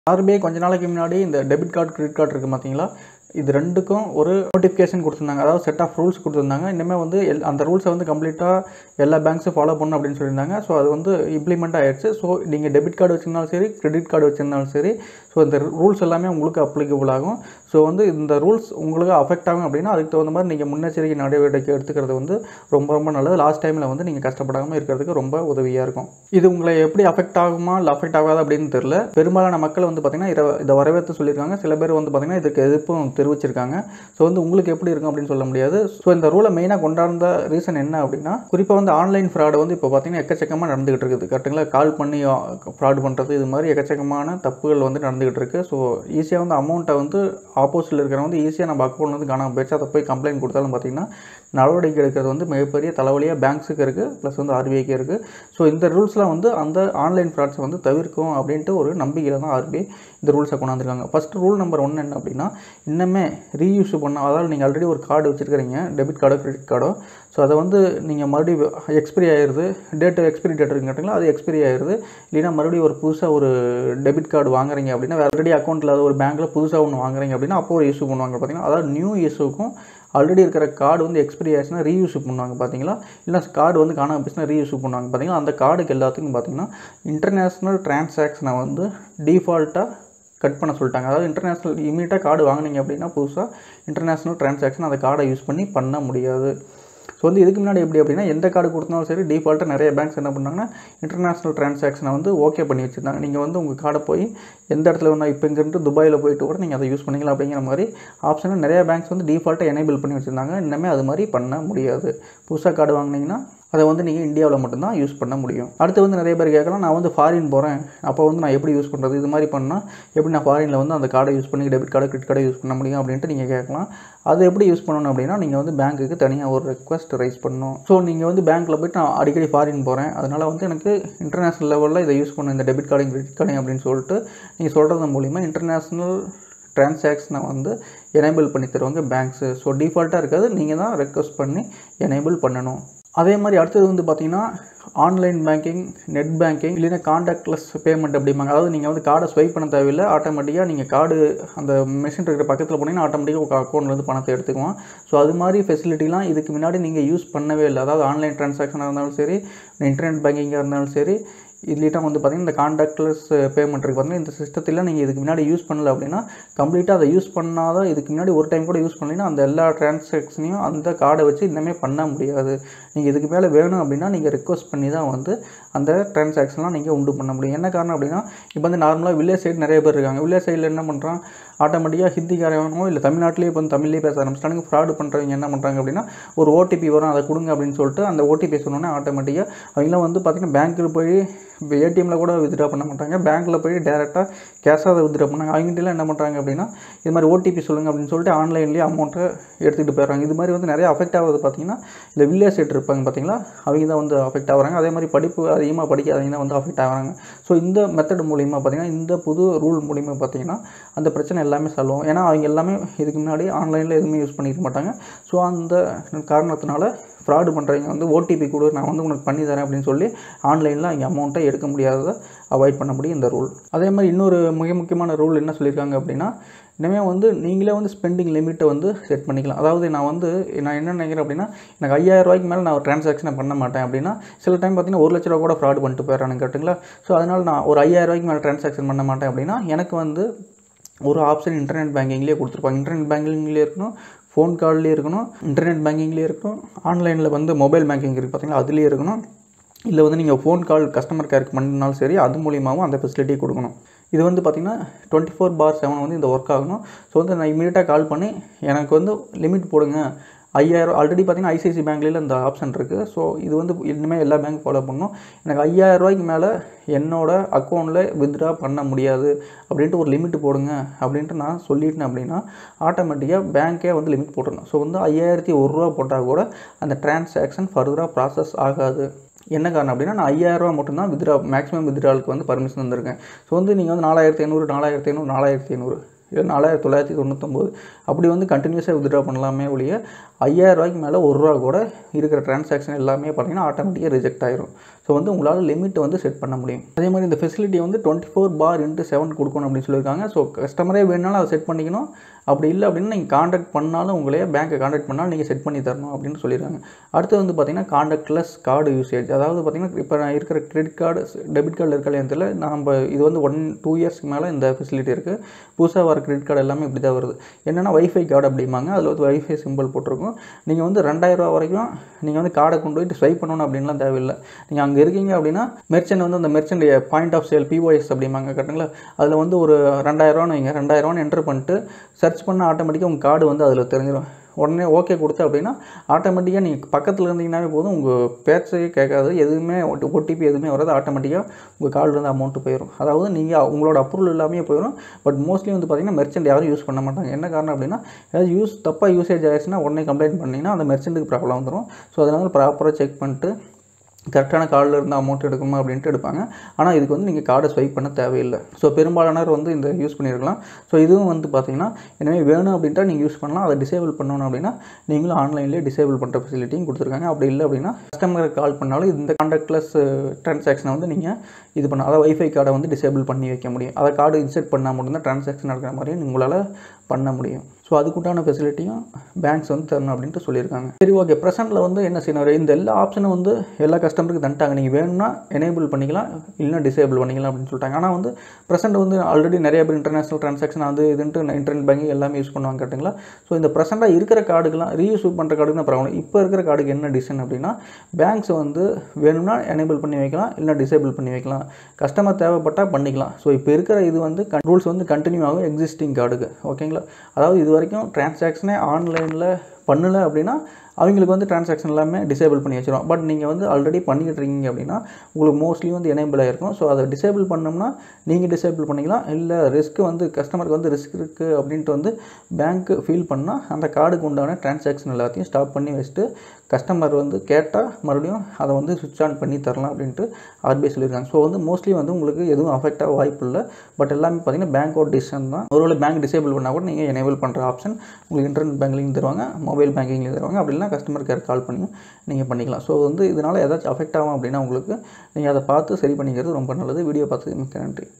RBI கொஞ்ச நாளைக்கு முன்னாடி இந்த டெபிட் கார்டு கிரெடிட் கார்டு இருக்குது பார்த்தீங்களா இது ரெண்டுக்கும் ஒரு நோட்டிஃபிகேஷன் கொடுத்துருந்தாங்க அதாவது செட் ஆஃப் ரூல்ஸ் கொடுத்துருந்தாங்க இனிமேல் வந்து எல் அந்த ரூல்ஸை வந்து கம்ப்ளீட்டாக எல்லா பேங்க்ஸும் ஃபாலோ பண்ணணும் அப்படின்னு சொல்லியிருந்தாங்க ஸோ அது வந்து இம்ப்ளிமெண்ட் ஆயிடுச்சு ஸோ நீங்கள் டெபிட் கார்டு வச்சிருந்தாலும் சரி கிரெடிட் கார்டு வச்சிருந்தாலும் சரி ஸோ இந்த ரூல்ஸ் எல்லாமே உங்களுக்கு அப்ளிகபிள் ஆகும் ஸோ வந்து இந்த ரூல்ஸ் உங்களுக்கு அஃபெக்ட் ஆகும் அப்படின்னா அதுக்கு தகுந்த மாதிரி நீங்கள் முன்னெச்சரிக்கை நடவடிக்கை எடுத்துக்கிறது வந்து ரொம்ப ரொம்ப நல்லது லாஸ்ட் டைமில் வந்து நீங்கள் கஷ்டப்படாமல் இருக்கிறதுக்கு ரொம்ப உதவியாக இருக்கும் இது உங்களை எப்படி அஃபெக்ட் ஆகுமா இல்லை அஃபெக்ட் ஆகாதா அப்படின்னு தெரியல பெரும்பாலான மக்கள் வந்து பார்த்திங்கன்னா இதை இதை வரவேற்று சொல்லியிருக்காங்க சில பேர் வந்து பார்த்திங்கன்னா இதுக்கு எதிர்ப்பும் தெரிவிச்சிருக்காங்க ஸோ வந்து உங்களுக்கு எப்படி இருக்கும் அப்படின்னு சொல்ல முடியாது ஸோ இந்த ரூலை மெயினாக கொண்டாந்த ரீசன் என்ன அப்படின்னா குறிப்பாக வந்து ஆன்லைன் ஃப்ராடு வந்து இப்போ பார்த்தீங்கன்னா எக்கச்சக்கமாக நடந்துகிட்டு இருக்குது கரெக்டுங்களா கால் பண்ணி ஃப்ராடு பண்ணுறது இது மாதிரி எக்கச்சக்கமான தப்புகள் வந்து நடந்துகிட்டு இருக்கு ஸோ ஈஸியாக வந்து அமௌண்ட்டை வந்து ஆப்போசிட்டில் இருக்கிறவங்க வந்து ஈஸியாக நம்ம அக்கௌண்ட் வந்து காணாமல் போயிடுச்சு அதை போய் கம்ப்ளைண்ட் கொடுத்தாலும் பார்த்தீங்கன்னா நடவடிக்கை எடுக்கிறது வந்து மிகப்பெரிய தலைவலியாக பேங்க்ஸுக்கு இருக்குது ப்ளஸ் வந்து ஆர்பிஐக்கு இருக்குது ஸோ இந்த ரூல்ஸ்லாம் வந்து அந்த ஆன்லைன் ஃப்ராட்ஸை வந்து தவிர்க்கும் அப்படின்ட்டு ஒரு நம்பிக்கையில் தான் ஆர்பிஐ இந்த ரூல்ஸை கொண்டாந்துருக்காங்க ஃபஸ்ட் ரூல் நம்பர் ஒன்று என்ன அப்படின்னா இன்னுமே ரீயூஸ் பண்ண அதாவது நீங்கள் ஆல்ரெடி ஒரு கார்டு வச்சுருக்கிறீங்க டெபிட் கார்டோ கிரெடிட் கார்டோ ஸோ அதை வந்து நீங்கள் மறுபடியும் எக்ஸ்பிரி ஆயிடுது டேட்டு எக்ஸ்பிரி டேட் இருக்குன்னு கேட்டிங்களா அது எக்ஸ்பிரி ஆயிடுது இல்லைன்னா மறுபடியும் ஒரு புதுசாக ஒரு டெபிட் கார்டு வாங்குறீங்க அப்படின்னா ஆல்ரெடி அக்கௌண்ட்டில் அது ஒரு பேங்க்கில் புதுசாக ஒன்று வாங்குறீங்க அப்படின்னா அப்போ ஒரு இஷ்யூ பண்ணுவாங்க பார்த்தீங்கன்னா அதாவது நியூ இஷ்யூக்கும் ஆல்ரெடி இருக்கிற கார்டு வந்து எக்ஸ்பிரி ஆச்சுன்னா ரீயூஸ் பண்ணுவாங்க பார்த்தீங்களா இல்லை கார்டு வந்து காணாமல் போச்சுன்னா ரீயூஸ் பண்ணுவாங்க பார்த்தீங்களா அந்த கார்டுக்கு எல்லாத்துக்கும் பார்த்தீங்கன்னா இன்டர்நேஷ்னல் டிரான்சாக்ஷனை வந்து டிஃபால்ட்டாக கட் பண்ண சொல்லிட்டாங்க அதாவது இன்டர்நேஷ்னல் இமீடியட்டாக கார்டு வாங்கினீங்க அப்படின்னா புதுசாக இன்டர்நேஷ்னல் டிரான்சாக்ஷன் அந்த கார்டை யூஸ் பண்ணி பண்ண முடியாது ஸோ வந்து இதுக்கு முன்னாடி எப்படி அப்படின்னா எந்த கார்டு கொடுத்தாலும் சரி டிஃபால்ட்டாக நிறைய பேங்க்ஸ் என்ன பண்ணாங்கன்னா இன்டர்நேஷ்னல் டிரான்சாக்ஷனை வந்து ஓகே பண்ணி வச்சுருந்தாங்க நீங்கள் வந்து உங்கள் கார்டை போய் எந்த இடத்துல வேணால் இப்போ இங்கேருந்து துபாயில் போயிட்டு கூட நீங்கள் அதை யூஸ் பண்ணிக்கலாம் அப்படிங்கிற மாதிரி ஆப்ஷனை நிறைய பேங்க்ஸ் வந்து டிஃபால்ட்டாக எனேபிள் பண்ணி வச்சுருந்தாங்க இன்னமே அது மாதிரி பண்ண முடியாது புதுசாக கார்டு வாங்கினீங்கன்னா அதை வந்து நீங்கள் இந்தியாவில் மட்டும்தான் யூஸ் பண்ண முடியும் அடுத்து வந்து நிறைய பேர் கேட்கலாம் நான் வந்து ஃபாரின் போகிறேன் அப்போ வந்து நான் எப்படி யூஸ் பண்ணுறது இது மாதிரி பண்ணால் எப்படி நான் ஃபாரினில் வந்து அந்த கார்டை யூஸ் பண்ணி டெபிட் கார்டு கிரெடிட் கார்டை யூஸ் பண்ண முடியும் அப்படின்ட்டு நீங்கள் கேட்கலாம் அது எப்படி யூஸ் பண்ணணும் அப்படின்னா நீங்கள் வந்து பேங்க்குக்கு தனியாக ஒரு ரெக்வஸ்ட் ரைஸ் பண்ணணும் ஸோ நீங்கள் வந்து பேங்க்கில் போய்ட்டு நான் அடிக்கடி ஃபாரின் போகிறேன் அதனால் வந்து எனக்கு இன்டர்நேஷ்னல் லெவலில் இதை யூஸ் பண்ணணும் இந்த டெபிட் கார்டையும் கிரெடிட் கார்டையும் அப்படின்னு சொல்லிட்டு நீங்கள் சொல்கிறது மூலிமா இன்டர்நேஷ்னல் டிரான்சாக்ஷனை வந்து எனேபிள் பண்ணி தருவாங்க பேங்க்ஸு ஸோ டிஃபால்ட்டாக இருக்காது நீங்கள் தான் ரெக்வஸ்ட் பண்ணி எனேபிள் பண்ணணும் அதே மாதிரி அடுத்தது வந்து பார்த்தீங்கன்னா ஆன்லைன் பேங்கிங் நெட் பேங்கிங் இல்லைன்னா காண்டாக்ட்லெஸ் பேமெண்ட் அப்படிம்பாங்க அதாவது நீங்கள் வந்து கார்டை ஸ்வைப் பண்ண தேவையில்லை ஆட்டோமேட்டிக்காக நீங்கள் கார்டு அந்த மிஷின் இருக்கிற பக்கத்தில் போனீங்கன்னா ஆட்டோமேட்டிக்காக உங்கள் அக்கௌண்ட்லேருந்து பணத்தை எடுத்துக்குவோம் ஸோ அது மாதிரி ஃபெசிலிட்டிலாம் இதுக்கு முன்னாடி நீங்கள் யூஸ் பண்ணவே இல்லை அதாவது ஆன்லைன் ட்ரான்சாக்ஷனாக இருந்தாலும் சரி இன்டர்நெட் பேங்கிங்காக இருந்தாலும் சரி இல்லைட்டா வந்து பார்த்திங்கன்னா இந்த காண்டாக்ட்லெஸ் பேமெண்ட் இருக்குது பார்த்தீங்கன்னா இந்த சிஸ்டத்தில் நீங்கள் இதுக்கு முன்னாடி யூஸ் பண்ணல அப்படின்னா கம்ப்ளீட்டாக அதை யூஸ் பண்ணாத இதுக்கு முன்னாடி ஒரு டைம் கூட யூஸ் பண்ணலைன்னா அந்த எல்லா டிரான்சாக்ஷனையும் அந்த கார்டை வச்சு இன்னமே பண்ண முடியாது நீங்கள் இதுக்கு மேலே வேணும் அப்படின்னா நீங்கள் ரெக்வஸ்ட் பண்ணி தான் வந்து அந்த டிரான்சாக்ஷன்லாம் நீங்கள் உண்டு பண்ண முடியும் என்ன காரணம் அப்படின்னா இப்போ வந்து நார்மலாக வில்லேஜ் சைடு நிறைய பேர் இருக்காங்க வில்லேஜ் சைடில் என்ன பண்ணுறான் ஆட்டோமேட்டிக்காக ஹிந்திக்காரவனோ இல்லை தமிழ்நாட்டிலேயே இப்போ வந்து தமிழ்லேயே பேச ஆரம்பிச்சிட்டாங்க ஃப்ராடு பண்ணுறவங்க என்ன பண்ணுறாங்க அப்படின்னா ஒரு ஓடிபி வரும் அதை கொடுங்க அப்படின்னு சொல்லிட்டு அந்த ஓடிபி சொன்னோன்னே ஆட்டோமேட்டிக்காக அவங்களாம் வந்து பார்த்திங்கன்னா பேங்க்கில் போய் இப்போ ஏடிஎம்மில் கூட வித்ட்ரா பண்ண மாட்டாங்க பேங்க்கில் போய் டேரெக்டாக கேஷாக அதை வித்ட்ரா பண்ணாங்க அவங்ககிட்டலாம் என்ன பண்ணுறாங்க அப்படின்னா இது மாதிரி ஓடிபி சொல்லுங்கள் அப்படின்னு சொல்லிட்டு ஆன்லைன்லேயே அமௌண்ட்டை எடுத்துகிட்டு போயிடுறாங்க இது மாதிரி வந்து நிறைய அஃபெக்ட் ஆகுது பார்த்தீங்கன்னா இந்த வில்லேஜ் சைடு இருப்பாங்க பார்த்தீங்களா அவங்க தான் வந்து அஃபெக்ட் ஆகுறாங்க அதே மாதிரி படிப்பு அதிகமாக படிக்காதவங்க தான் வந்து அஃபெக்ட் ஆகுறாங்க ஸோ இந்த மெத்தட் மூலிமா பார்த்தீங்கன்னா இந்த புது ரூல் மூலிமா பார்த்தீங்கன்னா அந்த பிரச்சனை எல்லாமே சால்வ் ஆகும் ஏன்னா அவங்க எல்லாமே இதுக்கு முன்னாடி ஆன்லைனில் எதுவுமே யூஸ் பண்ணிக்க மாட்டாங்க ஸோ அந்த காரணத்தினால ஃப்ராடு பண்ணுறவங்க வந்து ஓடிபி கொடு நான் வந்து உனக்கு பண்ணி தரேன் அப்படின்னு சொல்லி ஆன்லைனில் அவங்க அமௌண்ட்டை எடுக்க முடியாததை அவாய்ட் பண்ண முடியும் இந்த ரூல் அதே மாதிரி இன்னொரு மிக முக்கியமான ரூல் என்ன சொல்லியிருக்காங்க அப்படின்னா இனிமேல் வந்து நீங்களே வந்து ஸ்பெண்டிங் லிமிட்டை வந்து செட் பண்ணிக்கலாம் அதாவது நான் வந்து நான் என்ன நினைக்கிறேன் அப்படின்னா எனக்கு ஐயாயிரம் ரூபாய்க்கு மேலே நான் ஒரு ட்ரான்சாக்ஷனை பண்ண மாட்டேன் அப்படின்னா சில டைம் பார்த்தீங்கன்னா ஒரு லட்ச ரூபா கூட ஃப்ராட் பண்ணிட்டு போயிடறானு கேட்டுங்களா ஸோ அதனால் நான் ஒரு ஐயாயிரம் ரூபாய்க்கு மேலே ட்ரான்சாக்ஷன் பண்ண மாட்டேன் அப்படின்னா எனக்கு வந்து ஒரு ஆப்ஷன் இன்டர்நெட் பேங்கிங்லேயே கொடுத்துருப்பாங்க இன்டர்நெட் பேங்கிங்லேயே இருக்கணும் ஃபோன் கால்லேயே இருக்கணும் இன்டர்நெட் பேங்கிங்லேயே இருக்கணும் ஆன்லைனில் வந்து மொபைல் பேங்கிங் இருக்குது பார்த்தீங்களா அதுலேயே இருக்கணும் இல்லை வந்து நீங்கள் ஃபோன் கால் கஸ்டமர் கேருக்கு பண்ணினாலும் சரி அது மூலியமாகவும் அந்த ஃபெசிலிட்டி கொடுக்கணும் இது வந்து பார்த்திங்கன்னா டுவெண்ட்டி ஃபோர் பார் செவன் வந்து இந்த ஒர்க் ஆகணும் ஸோ வந்து நான் இமீடியட்டாக கால் பண்ணி எனக்கு வந்து லிமிட் போடுங்க ஐயாயிரம் ஆல்ரெடி பார்த்தீங்கன்னா ஐசிஐசி பேங்க்லேயும் இந்த ஆப்ஷன் இருக்குது ஸோ இது வந்து இனிமேல் எல்லா பேங்க் ஃபாலோ பண்ணணும் எனக்கு ஐயாயிரம் ரூபாய்க்கு மேலே என்னோட அக்கௌண்ட்டில் வித்ட்ரா பண்ண முடியாது அப்படின்ட்டு ஒரு லிமிட் போடுங்க அப்படின்ட்டு நான் சொல்லிட்டேன் அப்படின்னா ஆட்டோமேட்டிக்காக பேங்க்கே வந்து லிமிட் போட்டுடணும் ஸோ வந்து ஐயாயிரத்தி ஒரு ரூபா போட்டால் கூட அந்த டிரான்சாக்ஷன் ஃபர்தராக ப்ராசஸ் ஆகாது என்ன காரணம் அப்படின்னா நான் ஐயாயிரரூவா மட்டும்தான் வித்ரா மேக்ஸிமம் வித்ட்ராலுக்கு வந்து பர்மிஷன் வந்திருக்கேன் ஸோ வந்து நீங்கள் வந்து நாலாயிரத்தி ஐநூறு நாலாயிரத்தி ஐநூறு நாலாயிரத்தி ஐநூறு இல்லை நாலாயிரத்தி தொள்ளாயிரத்தி தொண்ணூத்தொம்பது அப்படி வந்து கண்டினியூஸாக வித்ட்ரா பண்ணலாமே ஒழிய ஐயாயிரம் ரூபாய்க்கு மேலே ஒரு ரூபா கூட இருக்கிற டிரான்சாக்ஷன் எல்லாமே பார்த்தீங்கன்னா ஆட்டோமேட்டிக்காக ரிஜெக்ட் ஆயிரும் ஸோ வந்து உங்களால் லிமிட் வந்து செட் பண்ண முடியும் அதே மாதிரி இந்த ஃபெசிலிட்டி வந்து twenty four by into seven கொடுக்கணும் அப்படின்னு சொல்லியிருக்காங்க ஸோ கஸ்டமரே வேணுனாலும் அதை செட் பண்ணிக்கணும் அப்படி இல்லை அப்படின்னா நீங்கள் காண்டாக்ட் பண்ணாலும் உங்களே பேங்க்கை காண்டாக்ட் பண்ணாலும் நீங்கள் செட் பண்ணி தரணும் அப்படின்னு சொல்லியிருக்காங்க அடுத்து வந்து பார்த்தீங்கன்னா காண்டாக்ட்லெஸ் கார்டு யூசேஜ் அதாவது பார்த்தீங்கன்னா இப்போ நான் இருக்கிற கிரெடிட் கார்டு டெபிட் கார்டு இருக்க கல்யாணத்தில் நம்ம இது வந்து ஒன் டூ இயர்ஸ்க்கு மேலே இந்த ஃபெசிலிட்டி இருக்குது புதுசாக வர கிரெடிட் கார்டு எல்லாமே இப்படி தான் வருது என்னென்னா வைஃபை கார்டு அப்படிம்பாங்க அதில் வந்து வைஃபை சிம்பிள் போட்டிருக்கும் நீங்கள் வந்து ரெண்டாயிரரூவா வரைக்கும் நீங்கள் வந்து கார்டை கொண்டு போயிட்டு ஸ்வைப் பண்ணணும் அப்படின்லாம் தேவையில்லை நீங்கள் அங்கே இருக்கீங்க அப்படின்னா மெர்ச்சன்ட் வந்து அந்த merchant point of sale POS அப்படிம்பாங்க கரெக்டுங்களா அதில் வந்து ஒரு ரெண்டாயிரரூவான்னு வைங்க ரெண்டாயிரரூவான்னு என்டர் பண்ணிட்டு சர்ச் பண்ண ஆட்டோமேட்டிக்காக உங்கள் கார்டு வந்து அதில் தெரிஞ்சிடும் உடனே ஓகே கொடுத்து அப்படின்னா ஆட்டோமேட்டிக்காக நீங்கள் பக்கத்தில் இருந்தீங்கன்னாவே போதும் உங்கள் பேச்சையே கேட்காது எதுவுமே ஓடிபி எதுவுமே வராது ஆட்டோமேட்டிக்காக உங்கள் கார்டுலேருந்து அமௌண்ட்டு போயிடும் அதாவது நீங்கள் உங்களோட அப்ரூவல் எல்லாமே போயிடும் பட் மோஸ்ட்லி வந்து பார்த்தீங்கன்னா மெர்ச்சன்ட் யாரும் யூஸ் பண்ண மாட்டாங்க என்ன காரணம் அப்படின்னா ஏதாவது யூஸ் தப்பாக யூசேஜ் ஆயிடுச்சுன்னா உடனே கம்ப்ளைண்ட் பண்ணிங்கன்னா அந்த மெர்ச்சன்ட்டுக்கு ப்ராப்ளம் வந்துடும் ஸோ அதனால் ப்ராப்பராக செக் பண்ணிட்டு கரெக்டான கார்டில் இருந்து அமௌண்ட் எடுக்கணுமா அப்படின்ட்டு எடுப்பாங்க ஆனால் இதுக்கு வந்து நீங்கள் கார்டை ஸ்வைப் பண்ண தேவையில்லை ஸோ பெரும்பாலானவர் வந்து இந்த யூஸ் பண்ணியிருக்கலாம் ஸோ இதுவும் வந்து பார்த்தீங்கன்னா எனவே வேணும் அப்படின்ட்டா நீங்கள் யூஸ் பண்ணலாம் அதை டிசேபிள் பண்ணணும் அப்படின்னா நீங்களும் ஆன்லைன்லேயே டிசேபிள் பண்ணுற ஃபெசிலிட்டியும் கொடுத்துருக்காங்க அப்படி இல்லை அப்படின்னா கஸ்டமருக்கு கால் பண்ணாலும் இந்த கான்டாக்ட்லெஸ் ட்ரான்சாக்ஷனை வந்து நீங்கள் இது பண்ண அதாவது வைஃபை கார்டை வந்து டிசேபிள் பண்ணி வைக்க முடியும் அதை கார்டு இன்செர்ட் பண்ணால் மட்டும்தான் ட்ரான்சாக்ஷன் நடக்கிற மாதிரியும் உங்களால் பண்ண முடியும் ஸோ அதுக்குண்டான ஃபெசிலிட்டியும் பேங்க்ஸ் வந்து தரணும் அப்படின்ட்டு சொல்லியிருக்காங்க சரி ஓகே ப்ரெசென்ட்டில் வந்து என்ன செய்யணும் இந்த எல்லா ஆப்ஷனும் வந்து எல்லா கஸ்டமருக்கு தந்துட்டாங்க நீங்கள் வேணும்னா எனேபிள் பண்ணிக்கலாம் இல்லைனா டிசேபிள் பண்ணிக்கலாம் அப்படின்னு சொல்லிட்டாங்க ஆனால் வந்து ப்ரெசென்ட் வந்து ஆல்ரெடி நிறைய பேர் இன்டர்நேஷனல் ட்ரான்சாக்ஷன் அது இதுன்ட்டு இன்டர்நெட் பேங்கிங் எல்லாமே யூஸ் பண்ணுவாங்க கேட்டிங்களா ஸோ இந்த ப்ரெசென்ட்டாக இருக்கிற கார்டுக்கெலாம் ரீயூஸ் பண்ணுற கார்டுக்கு பரவாயில்ல இப்போ இருக்கிற கார்டுக்கு என்ன டிசைன் அப்படின்னா பேங்க்ஸ் வந்து வேணும்னா எனேபிள் பண்ணி வைக்கலாம் இல்லை டிசேபிள் பண்ணி வைக்கலாம் கஸ்டமர் தேவைப்பட்டால் பண்ணிக்கலாம் ஸோ இப்போ இருக்கிற இது வந்து ரூல்ஸ் வந்து கண்டினியூ ஆகும் எக்ஸிஸ்டிங் கார்டுக்கு ஓகேங்களா அதாவது இது வரைக்கும் டிரான்சாக்ஷனே ஆன்லைனில் பண்ணலை அப்படின்னா அவங்களுக்கு வந்து டிரான்சாக்ஷன் எல்லாமே டிசேபிள் பண்ணி வச்சிரும் பட் நீங்கள் வந்து ஆல்ரெடி பண்ணிக்கிட்டு இருக்கீங்க அப்படின்னா உங்களுக்கு மோஸ்ட்லி வந்து எனேபிள் ஆகிருக்கும் ஸோ அதை டிசேபிள் பண்ணோம்னா நீங்கள் டிசேபிள் பண்ணிக்கலாம் இல்லை ரிஸ்க் வந்து கஸ்டமருக்கு வந்து ரிஸ்க் இருக்குது அப்படின்ட்டு வந்து பேங்க்கு ஃபீல் பண்ணால் அந்த கார்டுக்கு உண்டான டிரான்சாக்ஷன் எல்லாத்தையும் ஸ்டாப் பண்ணி வச்சுட்டு கஸ்டமர் வந்து கேட்டால் மறுபடியும் அதை வந்து சுவிட்ச் ஆன் பண்ணி தரலாம் அப்படின்ட்டு ஆர்பிஐ சொல்லியிருக்காங்க ஸோ வந்து மோஸ்ட்லி வந்து உங்களுக்கு எதுவும் அஃபெக்ட் ஆக வாய்ப்பு இல்லை பட் எல்லாமே பார்த்தீங்கன்னா பேங்க்கோட டிசிஷன் தான் ஒருவேளை பேங்க் டிசேபிள் பண்ணால் கூட நீங்கள் எனேபிள் பண்ணுற ஆப்ஷன் உங்களுக்கு இன்டர்நெட் பேங்க்லேயும் தருவாங்க மொபைல் பேங்கிங்லேயும் தருவாங்க அப்படி இல்லைனா கஸ்டமர் கேர் கால் பண்ணி நீங்கள் பண்ணிக்கலாம் ஸோ வந்து இதனால் ஏதாச்சும் அஃபெக்ட் ஆகும் அப்படின்னா உங்களுக்கு நீங்கள் அதை பார்த்து சரி பண்ணிக்கிறது ரொம்ப நல்லது வீடியோ பார்த்து மிக்க நன்றி